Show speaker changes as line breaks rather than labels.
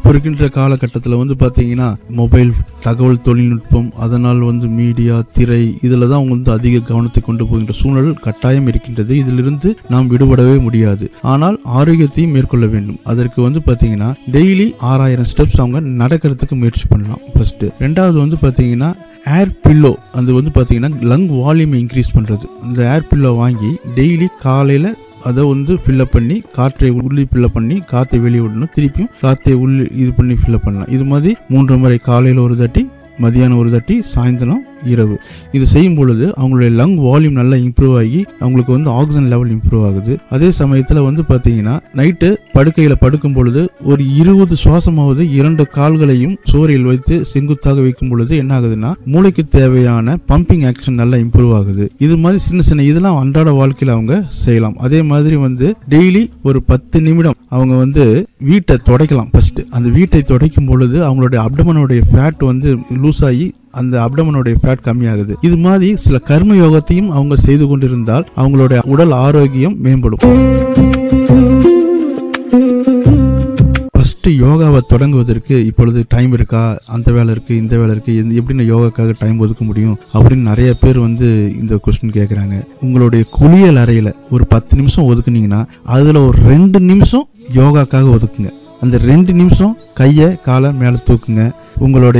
இப்போ இருக்கின்ற காலகட்டத்தில் வந்து பார்த்தீங்கன்னா மொபைல் தகவல் தொழில்நுட்பம் அதனால் வந்து மீடியா திரை இதில் தான் அவங்க வந்து அதிக கவனத்தை கொண்டு போகின்ற சூழல் கட்டாயம் இருக்கின்றது இதிலிருந்து நாம் விடுபடவே முடியாது ஆனால் ஆரோக்கியத்தையும் மேற்கொள்ள வேண்டும் அதற்கு வந்து பார்த்தீங்கன்னா டெய்லி ஆறாயிரம் ஸ்டெப்ஸ் அவங்க நடக்கிறதுக்கு முயற்சி பண்ணலாம் ஃபர்ஸ்ட் ரெண்டாவது வந்து பார்த்தீங்கன்னா ஏர் பில்லோ அது வந்து பார்த்தீங்கன்னா லங் வால்யூமை இன்க்ரீஸ் பண்ணுறது இந்த ஏர் பில்லோ வாங்கி டெய்லி காலையில் அதை வந்து ஃபில்லப் பண்ணி காற்றை உள்ளே ஃபில்லப் பண்ணி காற்றை வெளியே விடணும் திருப்பியும் காற்றை உள்ளே இது பண்ணி ஃபில்லப் பண்ணலாம் இது மாதிரி மூன்று முறை காலையில் ஒரு தட்டி மதியானம் ஒரு தட்டி சாயந்தரம் இரவு இது செய்யும் பொழுது அவங்களுடைய லங் வால்யூம் நல்லா இம்ப்ரூவ் ஆகி அவங்களுக்கு வந்து ஆக்சிஜன் லெவல் இம்ப்ரூவ் ஆகுது அதே சமயத்தில் வந்து பார்த்தீங்கன்னா நைட்டு படுக்கையில் படுக்கும் பொழுது ஒரு இருபது சுவாசமாவது இரண்டு கால்களையும் சோறையில் வைத்து செங்குத்தாக வைக்கும் பொழுது என்ன ஆகுதுன்னா மூளைக்கு தேவையான பம்பிங் ஆக்ஷன் நல்லா இம்ப்ரூவ் ஆகுது இது மாதிரி சின்ன சின்ன இதெல்லாம் அன்றாட வாழ்க்கையில் அவங்க செய்யலாம் அதே மாதிரி வந்து டெய்லி ஒரு பத்து நிமிடம் அவங்க வந்து வீட்டை துடைக்கலாம் ஃபர்ஸ்ட் அந்த வீட்டை துடைக்கும் பொழுது அவங்களுடைய அப்டமனுடைய ஃபேட் வந்து லூஸ் ஆகி அந்த அப்டமனுடைய ஃபேட் கம்மியாகுது இது மாதிரி சில கர்ம யோகத்தையும் அவங்க செய்து கொண்டிருந்தால் அவங்களுடைய உடல் ஆரோக்கியம் மேம்படும் ஃபர்ஸ்ட் யோகாவை தொடங்குவதற்கு இப்பொழுது டைம் இருக்கா அந்த வேலை இருக்கு இந்த வேலை இருக்கு எந்த- எப்படி நான் யோகாக்காக டைம் ஒதுக்க முடியும் அப்படின்னு நிறைய பேர் வந்து இந்த கொஸ்டின் கேட்குறாங்க உங்களுடைய குளியல் அறையில் ஒரு பத்து நிமிஷம் ஒதுக்குனீங்கன்னா அதில் ஒரு ரெண்டு நிமிஷம் யோகாக்காக ஒதுக்குங்க அந்த ரெண்டு நிமிஷம் கையை காலை மேலே தூக்குங்க உங்களுடைய